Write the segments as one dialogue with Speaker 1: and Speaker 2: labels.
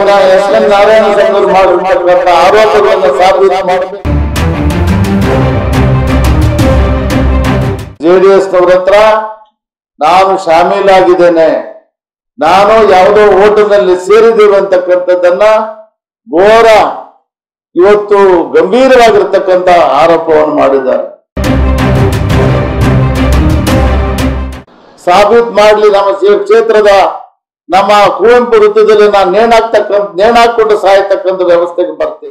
Speaker 1: ಮಾನ್ಯ S N Narayana ಸ್ವಾಮಿ ಮಾಡಿರ್ತಕ್ಕಂಥ ಆರೋಪಗಳನ್ನು ಸಾಬೀತು ಮಾಡಬೇಕು ಜೆಡಿಎಸ್ ನವ್ರ ಹತ್ರ ನಾನು ಶಾಮೀಲಾಗಿದ್ದೇನೆ ನಾನು ಯಾವುದೋ ಓಟಿನಲ್ಲಿ ಸೇರಿದ್ದೇವೆ ಅಂತಕ್ಕಂಥದ್ದನ್ನ ಘೋರ ಇವತ್ತು ಗಂಭೀರವಾಗಿರ್ತಕ್ಕಂಥ ಆರೋಪವನ್ನು ಮಾಡಿದ್ದಾರೆ ಸಾಬೀತ್ ಮಾಡ್ಲಿ ನಮ್ಮ ಕ್ಷೇ- ಕ್ಷೇತ್ರದ ನಮ್ಮ ಕುವೆಂಪು ವೃತ್ತದಲ್ಲಿ ನಾನು ನೇಣಾಕ್ತಕ್ಕಂಥ ನೇಣಾಕೊಂಡು ಸಾಯತಕ್ಕಂಥ ವ್ಯವಸ್ಥೆಗೆ ಬರ್ತೀನಿ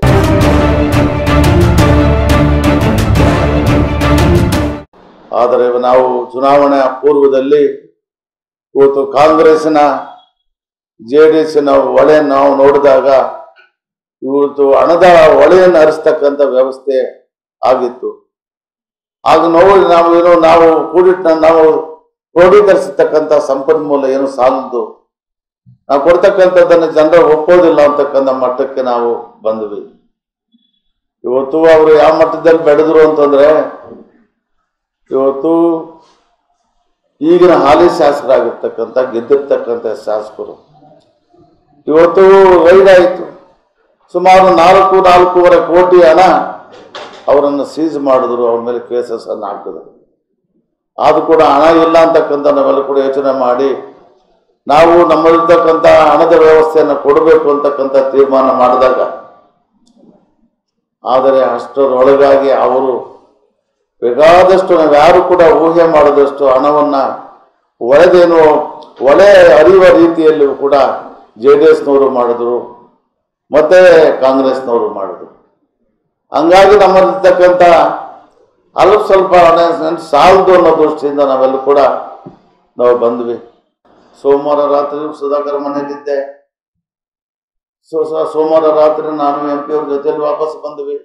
Speaker 1: ಆದರೆ ನಾವು ಚುನಾವಣೆಯ ಪೂರ್ವದಲ್ಲಿ ಇವತ್ತು ಕಾಂಗ್ರೆಸ್ಸಿನ ಜೆ ಡಿ ಎಸ್ಸಿನ ಒಳೆ ನಾವು ನೋಡಿದಾಗ ಇವತ್ತು ಹಣದ ಹೊಳೆಯನ್ನು ಹರಿಸ್ತಕ್ಕಂಥ ವ್ಯವಸ್ಥೆ ಆಗಿತ್ತು ಆಗ ನೋಡಿ ನಾವು ಏನು ನಾವು ಕೂಡಿಟ್ಟ ನಾವು ಕ್ರೋಢೀಕರಿಸತಕ್ಕಂಥ ಸಂಪನ್ಮೂಲ ಏನು ಸಾಲದು ನಾವು ಕೊಡ್ತಕ್ಕಂಥದ್ದನ್ನು ಜನರು ಒಪ್ಪೋದಿಲ್ಲ ಅಂತಕ್ಕಂಥ ಮಟ್ಟಕ್ಕೆ ನಾವು ಬಂದ್ವಿ ಇವತ್ತು ಅವರು ಯಾವ ಮಟ್ಟದಲ್ಲಿ ಬೆಳೆದ್ರು ಅಂತಂದ್ರೆ ಇವತ್ತು ಈಗಿನ ಹಾಲಿ ಶಾಸಕರಾಗಿರ್ತಕ್ಕಂಥ ಗೆದ್ದಿರ್ತಕ್ಕಂಥ ಶಾಸಕರು ಇವತ್ತು ರೈಡ್ ಆಯಿತು ಸುಮಾರು ನಾಲ್ಕು ನಾಲ್ಕೂವರೆ ಕೋಟಿ ಹಣ ಅವರನ್ನು ಸೀಸ್ ಮಾಡಿದ್ರು ಅವ್ರ ಮೇಲೆ ಕೇಸಸ್ ಅನ್ನು ಹಾಕಿದ್ರು ಆದ್ರೂ ಕೂಡ ಹಣ ಇಲ್ಲ ಅಂತಕ್ಕಂಥ ನಾವೆಲ್ಲ ಕೂಡ ಯೋಚನೆ ಮಾಡಿ ನಾವು ನಮ್ಮಲ್ಲಿರ್ತಕ್ಕಂಥ ಹಣದ ವ್ಯವಸ್ಥೆಯನ್ನು ಕೊಡಬೇಕು ಅಂತಕ್ಕಂಥ ತೀರ್ಮಾನ ಮಾಡಿದಾಗ ಆದರೆ ಅಷ್ಟರೊಳಗಾಗಿ ಅವರು ಬೇಕಾದಷ್ಟು ನಾವು ಯಾರು ಕೂಡ ಊಹೆ ಮಾಡದಷ್ಟು ಹಣವನ್ನ ಒಳೆದೇನು ಒಳೆ ಅರಿಯುವ ರೀತಿಯಲ್ಲಿ ಕೂಡ ಜೆ ಡಿ ಎಸ್ನವರು ಮಾಡಿದ್ರು ಮತ್ತೆ ಕಾಂಗ್ರೆಸ್ನವರು ಮಾಡಿದ್ರು ಹಂಗಾಗಿ ನಮ್ಮಲ್ಲಿರ್ತಕ್ಕಂಥ ಅಲ್ಪ ಸ್ವಲ್ಪ ಹಣ ಸಾಲದು ಅನ್ನೋ ದೃಷ್ಟಿಯಿಂದ ನಾವೆಲ್ಲ ಕೂಡ ನಾವು ಬಂದ್ವಿ ಸೋಮವಾರ ರಾತ್ರಿ ಸುಧಾಕರ್ ಮನೆಯಲ್ಲಿದ್ದೆ ಸೊ ಸೊ- ಸೋಮವಾರ ರಾತ್ರಿ ನಾನು ಎಂ ಪಿ ಅವ್ರ ಜೊತೆಲಿ ವಾಪಸ್ ಬಂದ್ವಿ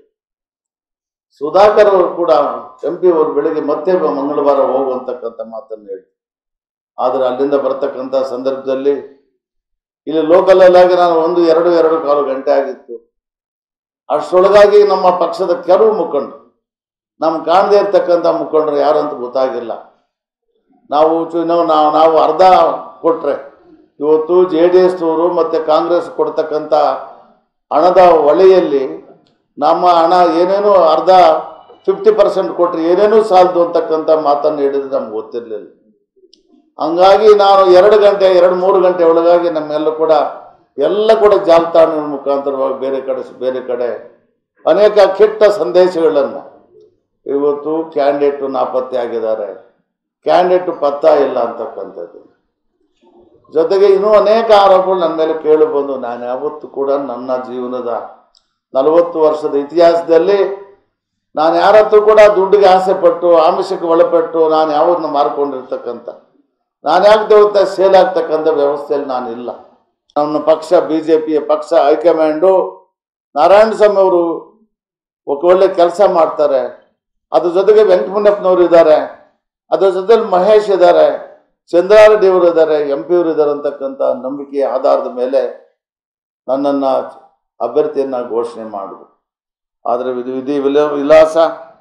Speaker 1: ಸುಧಾಕರ್ ಅವರು ಕೂಡ ಎಂ ಪಿ ಅವರು ಬೆಳಿಗ್ಗೆ ಮತ್ತೆ ಮಂಗಳವಾರ ಹೋಗುವಂತಕ್ಕಂಥ ಮಾತನ್ನು ಹೇಳಿ ಆದರೆ ಅಲ್ಲಿಂದ ಬರ್ತಕ್ಕಂಥ ಸಂದರ್ಭದಲ್ಲಿ ಇಲ್ಲಿ ಲೋಕಲ್ ಆಗಿ ನಾನು ಒಂದು ಎರಡು ಎರಡು ಕಾಲು ಗಂಟೆ ಆಗಿತ್ತು ಅಷ್ಟರೊಳಗಾಗಿ ನಮ್ಮ ಪಕ್ಷದ ಕೆಲವು ಮುಖಂಡರು ನಮ್ ಕಾಣದೇ ಇರ್ತಕ್ಕಂಥ ಮುಖಂಡರು ಯಾರು ಅಂತ ಗೊತ್ತಾಗಿಲ್ಲ ನಾವು ಚು- ನಾವು ನಾವು- ನಾವು ಅರ್ಧ ಕೊಟ್ರೆ ಇವತ್ತು ಜೆ ಡಿ ಎಸ್ನವರು ಮತ್ತೆ ಕಾಂಗ್ರೆಸ್ ಕೊಡ್ತಕ್ಕಂಥ ಹಣದ ಹೊಳೆಯಲ್ಲಿ ನಮ್ಮ ಹಣ ಏನೇನೋ ಅರ್ಧ ಫಿಫ್ಟಿ ಪರ್ಸೆಂಟ್ ಕೊಟ್ರೆ ಏನೇನೂ ಸಾಲದು ಅಂತಕ್ಕಂಥ ಮಾತನ್ನು ಹೇಳಿದ್ರೆ ನಮ್ಗೆ ಗೊತ್ತಿರಲಿಲ್ಲ ಹಂಗಾಗಿ ನಾನು ಎರಡು ಗಂಟೆ ಎರಡು ಮೂರು ಗಂಟೆ ಒಳಗಾಗಿ ನಮ್ಮೆಲ್ಲ ಕೂಡ ಎಲ್ಲ ಕೂಡ ಜಾಲತಾಣಗಳ ಮುಖಾಂತರವಾಗಿ ಬೇರೆ ಕಡೆ ಬೇರೆ ಕಡೆ ಅನೇಕ ಕೆಟ್ಟ ಸಂದೇಶಗಳನ್ನು ಇವತ್ತು ಕ್ಯಾಂಡಿಡೇಟ್ ನಾಪತ್ತೆ ಆಗಿದ್ದಾರೆ ಕ್ಯಾಂಡಿಡೇಟ್ ಪತ್ತ ಇಲ್ಲ ಅಂತಕ್ಕಂಥದ್ದು ಜೊತೆಗೆ ಇನ್ನೂ ಅನೇಕ ಆರೋಪಗಳು ನನ್ನ ಮೇಲೆ ಕೇಳಿ ಬಂದು ನಾನು ಯಾವತ್ತೂ ಕೂಡ ನನ್ನ ಜೀವನದ ನಲವತ್ತು ವರ್ಷದ ಇತಿಹಾಸದಲ್ಲಿ ನಾನು ಯಾರತ್ತೂ ಕೂಡ ದುಡ್ಡಿಗೆ ಆಸೆ ಪಟ್ಟು ಆಮಿಷಕ್ಕೆ ಒಳಪಟ್ಟು ನಾನು ಯಾವನ್ನ ಮಾರ್ಕೊಂಡಿರ್ತಕ್ಕಂಥ ನಾನು ಯಾಕೆ ದೇವತೆ ಸೇಲ್ ಆಗ್ತಕ್ಕಂಥ ವ್ಯವಸ್ಥೆಯಲ್ಲಿ ನಾನು ಇಲ್ಲ ನನ್ನ ಪಕ್ಷ ಬಿ ಜೆ ಪಿಯ ಪಕ್ಷ ಹೈಕಮಾಂಡು ನಾರಾಯಣ ಸ್ವಾಮಿ ಅವರು ಒಕ್ಕ ಒಳ್ಳೆ ಕೆಲಸ ಮಾಡ್ತಾರೆ ಅದ್ರ ಜೊತೆಗೆ ವೆಂಕಟಮುನ್ನಪ್ಪನವರು ಇದ್ದಾರೆ ಅದ್ರ ಜೊತೆಲಿ ಮಹೇಶ್ ಇದ್ದಾರೆ ಚಂದ್ರಾರೆಡ್ಡಿ ಅವರು ಇದ್ದಾರೆ ಎಂ ಪಿ ಅವರು ಇದ್ದಾರೆ ಅಂತಕ್ಕಂಥ ನಂಬಿಕೆಯ ಆಧಾರದ ಮೇಲೆ ನನ್ನನ್ನು ಅಭ್ಯರ್ಥಿಯನ್ನ ಘೋಷಣೆ ಮಾಡಿದ್ರು ಆದರೆ ವಿಧಿ ವಿಧಿ ವಿಲ ವಿಲಾಸ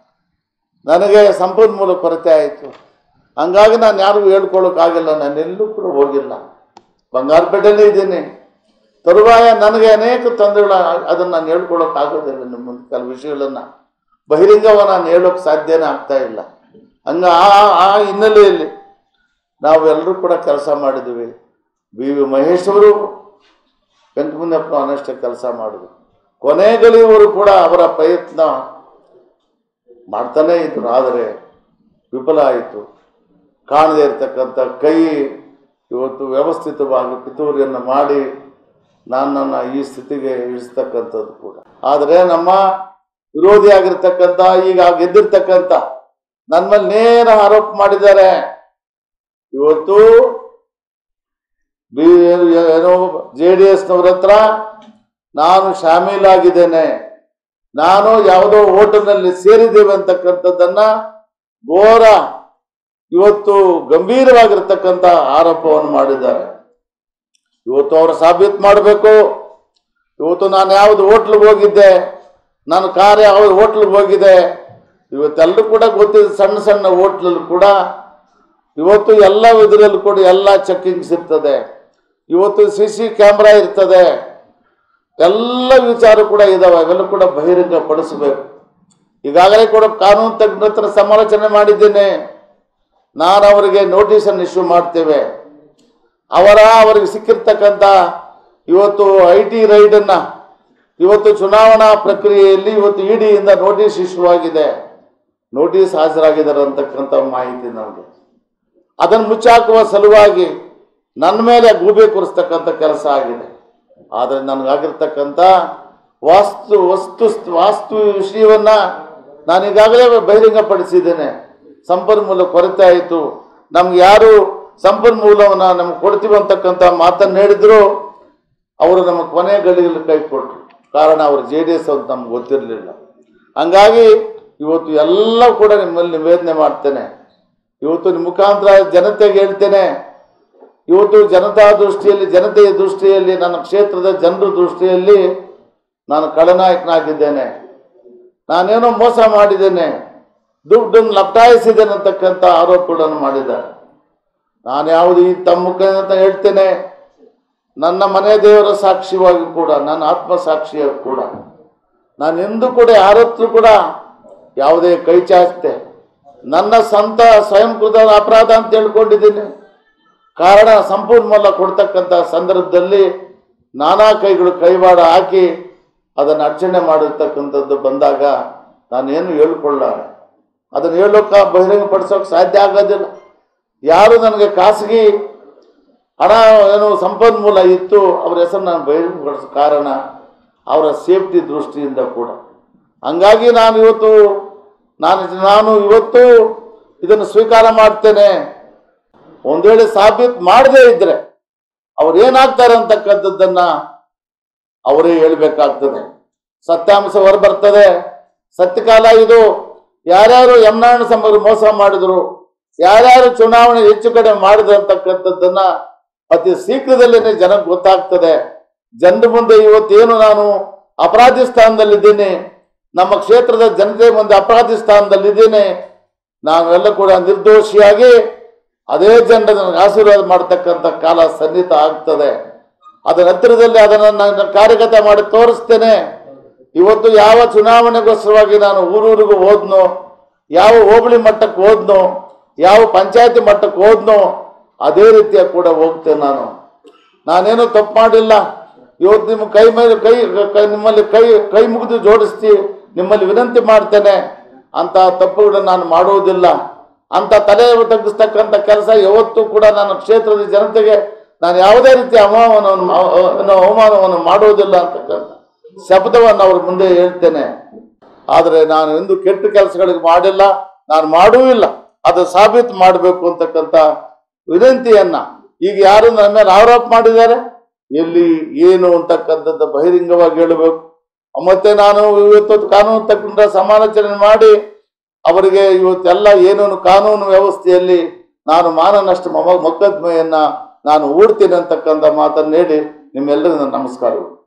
Speaker 1: ನನಗೆ ಸಂಪನ್ಮೂಲ ಕೊರತೆ ಆಯಿತು ಹಂಗಾಗಿ ನಾನು ಯಾರಿಗೂ ಹೇಳ್ಕೊಳ್ಳೋಕ್ಕಾಗಿಲ್ಲ ನಾನು ಎಲ್ಲೂ ಕೂಡ ಹೋಗಿಲ್ಲ ಬಂಗಾರಪೇಟೆಯಲ್ಲೇ ಇದ್ದೀನಿ ತರುವಾಯ ನನಗೆ ಅನೇಕ ತೊಂದರೆಗಳ ಅದನ್ನು ನಾನು ಹೇಳ್ಕೊಳ್ಳೋಕ್ಕಾಗೋದಿಲ್ಲ ನಿಮ್ಮ ಮುಂದೆ ಕೆಲವು ವಿಷಯಗಳನ್ನು ಬಹಿರಂಗವ ನಾನು ಹೇಳೋಕೆ ಸಾಧ್ಯನೇ ಆಗ್ತಾ ಇಲ್ಲ ಹಂಗ ಆ ಆ ಹಿನ್ನೆಲೆಯಲ್ಲಿ ನಾವೆಲ್ಲರೂ ಕೂಡ ಕೆಲಸ ಮಾಡಿದ್ವಿ ಬಿ ವಿ ಮಹೇಶ್ ಅವರು ವೆಂಕಟಮುನ್ನಪ್ಪನ ಅನ್ನಷ್ಟೇ ಕೆಲಸ ಮಾಡಿದ್ರು ಕೊನೆಗಳಿವರು ಕೂಡ ಅವರ ಪ್ರಯತ್ನ ಮಾಡ್ತಾನೇ ಇದ್ರು ಆದರೆ ವಿಫಲ ಆಯಿತು ಕಾಣದೇ ಇರತಕ್ಕಂಥ ಕೈ ಇವತ್ತು ವ್ಯವಸ್ಥಿತವಾಗಿ ಪಿತೂರಿಯನ್ನು ಮಾಡಿ ನನ್ನನ್ನು ಈ ಸ್ಥಿತಿಗೆ ಇಳಿಸ್ತಕ್ಕಂಥದ್ದು ಕೂಡ ಆದರೆ ನಮ್ಮ ವಿರೋಧಿಯಾಗಿರ್ತಕ್ಕಂಥ ಈಗ ಗೆದ್ದಿರ್ತಕ್ಕಂಥ ನನ್ನ ಮೇಲೆ ನೇರ ಆರೋಪ ಮಾಡಿದ್ದಾರೆ ಇವತ್ತು ಬಿ ಏನೋ ಜೆ ಡಿ ಎಸ್ನವ್ರ ಹತ್ರ ನಾನು ಶಾಮೀಲಾಗಿದ್ದೇನೆ ನಾನು ಯಾವುದೋ ಹೋಟೆಲ್ನಲ್ಲಿ ಸೇರಿದ್ದೇವೆ ಅಂತಕ್ಕಂಥದ್ದನ್ನ ಘೋರ ಇವತ್ತು ಗಂಭೀರವಾಗಿರ್ತಕ್ಕಂಥ ಆರೋಪವನ್ನು ಮಾಡಿದ್ದಾರೆ ಇವತ್ತು ಅವರು ಸಾಬೀತು ಮಾಡಬೇಕು ಇವತ್ತು ನಾನು ಯಾವುದು ಹೋಟ್ಲಿಗೆ ಹೋಗಿದ್ದೆ ನಾನು ಕಾರ್ ಯಾವ ಹೋಟ್ಲಿಗೆ ಹೋಗಿದೆ ಇವತ್ತೆಲ್ಲರೂ ಕೂಡ ಗೊತ್ತಿದೆ ಸಣ್ಣ ಸಣ್ಣ ಹೋಟ್ಲಲ್ಲಿ ಕೂಡ ಇವತ್ತು ಎಲ್ಲ ಇದರಲ್ಲೂ ಕೂಡ ಎಲ್ಲ ಚೆಕ್ಕಿಂಗ್ಸ್ ಇರ್ತದೆ ಇವತ್ತು ಸಿ ಸಿ ಕ್ಯಾಮ್ರಾ ಇರ್ತದೆ ಎಲ್ಲ ವಿಚಾರ ಕೂಡ ಇದಾವೆ ಅವೆಲ್ಲ ಕೂಡ ಬಹಿರಂಗ ಪಡಿಸಬೇಕು ಈಗಾಗಲೇ ಕೂಡ ಕಾನೂನು ತಜ್ಞರ ಹತ್ರ ಸಮಾಲೋಚನೆ ಮಾಡಿದ್ದೇನೆ ನಾನು ಅವರಿಗೆ ನೋಟಿಸನ್ನು ಇಶ್ಯೂ ಮಾಡ್ತೇವೆ ಅವರ ಅವರಿಗೆ ಸಿಕ್ಕಿರ್ತಕ್ಕಂಥ ಇವತ್ತು ಐ ಟಿ ರೈಡನ್ನು ಇವತ್ತು ಚುನಾವಣಾ ಪ್ರಕ್ರಿಯೆಯಲ್ಲಿ ಇವತ್ತು ಇಡಿಯಿಂದ ನೋಟಿಸ್ ಇಶ್ಯೂ ಆಗಿದೆ ನೋಟಿಸ್ ಹಾಜರಾಗಿದ್ದಾರೆ ಅಂತಕ್ಕಂಥ ಮಾಹಿತಿ ನಮಗೆ ಅದನ್ನು ಮುಚ್ಚಾಕುವ ಸಲುವಾಗಿ ನನ್ನ ಮೇಲೆ ಗೂಬೆ ಕೂರಿಸ್ತಕ್ಕಂಥ ಕೆಲಸ ಆಗಿದೆ ಆದರೆ ನನಗಾಗಿರ್ತಕ್ಕಂಥ ವಾಸ್ತು ವಸ್ತು ವಾಸ್ತು ವಿಷಯವನ್ನ ನಾನು ಈಗಾಗಲೇ ಬಹಿರಂಗಪಡಿಸಿದ್ದೇನೆ ಸಂಪನ್ಮೂಲ ಕೊರತೆ ಆಯಿತು ನಮ್ಗೆ ಯಾರು ಸಂಪನ್ಮೂಲವನ್ನು ನಮ್ಗೆ ಕೊಡ್ತೀವಿ ಅಂತಕ್ಕಂಥ ಮಾತನ್ನು ಹೇಳಿದ್ರು ಅವರು ನಮ್ಮ ಕೊನೆ ಗಳಿಗೆಯಲ್ಲಿ ಕೈ ಕೊಟ್ಟರು ಕಾರಣ ಅವರು ಜೆ ಡಿ ಎಸ್ ಅಂತ ನಮ್ಗೆ ಗೊತ್ತಿರಲಿಲ್ಲ ಹಂಗಾಗಿ ಇವತ್ತು ಎಲ್ಲ ಕೂಡ ನಿಮ್ಮಲ್ಲಿ ನಿವೇದನೆ ಮಾಡ್ತೇನೆ ಇವತ್ತು ನಿಮ್ಮ ಮುಖಾಂತರ ಜನತೆಗೆ ಹೇಳ್ತೇನೆ ಇವತ್ತು ಜನತಾ ದೃಷ್ಟಿಯಲ್ಲಿ ಜನತೆಯ ದೃಷ್ಟಿಯಲ್ಲಿ ನನ್ನ ಕ್ಷೇತ್ರದ ಜನರ ದೃಷ್ಟಿಯಲ್ಲಿ ನಾನು ಖಳನಾಯಕನಾಗಿದ್ದೇನೆ ನಾನೇನೋ ಮೋಸ ಮಾಡಿದ್ದೇನೆ ದುಡ್ಡನ್ನು ಲಪ್ಟಾಯಿಸಿದ್ದೇನೆ ಅಂತಕ್ಕಂಥ ಆರೋಪಗಳನ್ನು ಮಾಡಿದ್ದಾರೆ ನಾನು ಯಾವುದು ಈ ತಮ್ಮ ಮುಖಾಂತರ ಹೇಳ್ತೇನೆ ನನ್ನ ಮನೆ ದೇವರ ಸಾಕ್ಷಿಯಾಗಿ ಕೂಡ ನನ್ನ ಆತ್ಮ ಸಾಕ್ಷಿಯಾಗಿ ಕೂಡ ನಾನು ಎಂದೂ ಕೂಡ ಯಾರತ್ರ ಕೂಡ ಯಾವುದೇ ಕೈ ಚಾಚತೆ ನನ್ನ ಸ್ವಂತ ಸ್ವಯಂಕೃತ ಅಪರಾಧ ಅಂತ ಹೇಳ್ಕೊಂಡಿದ್ದೀನಿ ಕಾರಣ ಸಂಪನ್ಮೂಲ ಕೊಡ್ತಕ್ಕಂಥ ಸಂದರ್ಭದಲ್ಲಿ ನಾನಾ ಕೈಗಳು ಕೈವಾಡ ಹಾಕಿ ಅದನ್ನು ಅರ್ಚನೆ ಮಾಡಿರ್ತಕ್ಕಂಥದ್ದು ಬಂದಾಗ ನಾನೇನು ಹೇಳ್ಕೊಳ್ಳಾರೆ ಅದನ್ನು ಹೇಳೋಕೆ ಬಹಿರಂಗಪಡಿಸೋಕೆ ಸಾಧ್ಯ ಆಗೋದಿಲ್ಲ ಯಾರು ನನಗೆ ಖಾಸಗಿ ಹಣ ಏನು ಸಂಪನ್ಮೂಲ ಇತ್ತು ಅವರ ಹೆಸರು ನಾನು ಬಹಿರಂಗಪಡಿಸೋ ಕಾರಣ ಅವರ ಸೇಫ್ಟಿ ದೃಷ್ಟಿಯಿಂದ ಕೂಡ ಹಂಗಾಗಿ ನಾನು ಇವತ್ತು ನಾನು ನಾನು ಇವತ್ತು ಇದನ್ನು ಸ್ವೀಕಾರ ಮಾಡ್ತೇನೆ ಒಂದು ವೇಳೆ ಸಾಬೀತು ಮಾಡದೇ ಇದ್ರೆ ಅವ್ರು ಏನಾಗ್ತಾರೆ ಅಂತಕ್ಕಂಥದ್ದನ್ನ ಅವರೇ ಹೇಳ್ಬೇಕಾಗ್ತದೆ ಸತ್ಯಾಂಶ ಹೊರಬರ್ತದೆ ಸತ್ಯಕಾಲ ಇದು ಯಾರ್ಯಾರು ಯಮನಾರಾಯಣ ಸಂಬಂಧ ಮೋಸ ಮಾಡಿದ್ರು ಯಾರ್ಯಾರು ಚುನಾವಣೆ ಹೆಚ್ಚು ಕಡಿಮೆ ಮಾಡಿದ್ರು ಅಂತಕ್ಕಂಥದ್ದನ್ನ ಅತಿ ಶೀಘ್ರದಲ್ಲೇ ಜನಕ್ಕೆ ಗೊತ್ತಾಗ್ತದೆ ಜನರ ಮುಂದೆ ಇವತ್ತೇನು ನಾನು ಅಪರಾಧಿ ಸ್ಥಾನದಲ್ಲಿದ್ದೀನಿ ನಮ್ಮ ಕ್ಷೇತ್ರದ ಜನತೆ ಮುಂದೆ ಅಪರಾಧಿ ಸ್ಥಾನದಲ್ಲಿದ್ದೀನಿ ನಾವೆಲ್ಲ ಕೂಡ ನಿರ್ದೋಷಿಯಾಗಿ ಅದೇ ಜನರ ನನಗೆ ಆಶೀರ್ವಾದ ಮಾಡತಕ್ಕಂಥ ಕಾಲ ಸನ್ನಿಹಿತ ಆಗ್ತದೆ ಅದರ ಹತ್ತಿರದಲ್ಲಿ ಅದನ್ನು ನಾನು ಕಾರ್ಯಗತ ಮಾಡಿ ತೋರಿಸ್ತೇನೆ ಇವತ್ತು ಯಾವ ಚುನಾವಣೆಗೋಸ್ಕರವಾಗಿ ನಾನು ಊರೂರಿಗೂ ಹೋದ್ನೋ ಯಾವ ಹೋಬಳಿ ಮಟ್ಟಕ್ಕೆ ಹೋದ್ನೋ ಯಾವ ಪಂಚಾಯತಿ ಮಟ್ಟಕ್ಕೆ ಹೋದ್ನೋ ಅದೇ ರೀತಿಯ ಕೂಡ ಹೋಗ್ತೇನೆ ನಾನು ನಾನೇನು ತಪ್ಪು ಮಾಡಿಲ್ಲ ಇವತ್ತು ನಿಮ್ಮ ಕೈ ಮೇಲೆ ಕೈ ಕೈ ನಿಮ್ಮಲ್ಲಿ ಕೈ ಕೈ ಮುಗಿದು ಜೋಡಿಸ್ತಿ ನಿಮ್ಮಲ್ಲಿ ವಿನಂತಿ ಮಾಡ್ತೇನೆ ಅಂತ ತಪ್ಪುಗಳನ್ನು ನಾನು ಮಾಡುವುದಿಲ್ಲ ಅಂತ ತಲೆ ತಗ್ಗಿಸ್ತಕ್ಕಂಥ ಕೆಲಸ ಯಾವತ್ತೂ ಕೂಡ ನನ್ನ ಕ್ಷೇತ್ರದ ಜನತೆಗೆ ನಾನು ಯಾವುದೇ ರೀತಿಯ ಅವಮಾನವನ್ನು ಅವ- ಅವಮಾನವನ್ನು ಮಾಡುವುದಿಲ್ಲ ಅಂತಕ್ಕಂಥ ಶಬ್ದವನ್ನು ಅವ್ರ ಮುಂದೆ ಹೇಳ್ತೇನೆ ಆದರೆ ನಾನು ಎಂದು ಕೆಟ್ಟ ಕೆಲಸಗಳಿಗೆ ಮಾಡಿಲ್ಲ ನಾನು ಮಾಡೂ ಇಲ್ಲ ಅದು ಸಾಬೀತು ಮಾಡಬೇಕು ಅಂತಕ್ಕಂಥ ವಿನಂತಿಯನ್ನ ಈಗ ಯಾರು ನನ್ನ ಮೇಲೆ ಆರೋಪ ಮಾಡಿದ್ದಾರೆ ಎಲ್ಲಿ ಏನು ಅಂತಕ್ಕಂಥದ್ದು ಬಹಿರಂಗವಾಗಿ ಹೇಳಬೇಕು ಮತ್ತೆ ನಾನು ಇವತ್ತು ಕಾನೂನು ತಕ್ಕಂಥ ಸಮಾಲೋಚನೆ ಮಾಡಿ ಅವರಿಗೆ ಇವತ್ತೆಲ್ಲ ಏನೇನು ಕಾನೂನು ವ್ಯವಸ್ಥೆಯಲ್ಲಿ ನಾನು ಮಾನನಷ್ಟ ಮೊಕದ್ದಮೆಯನ್ನ ನಾನು ಹೂಡ್ತೀನಿ ಅಂತಕ್ಕಂಥ ಮಾತನ್ನು ಹೇಳಿ ನಿಮ್ಮೆಲ್ಲರಿಗೂ ನನ್ನ ನಮಸ್ಕಾರಗಳು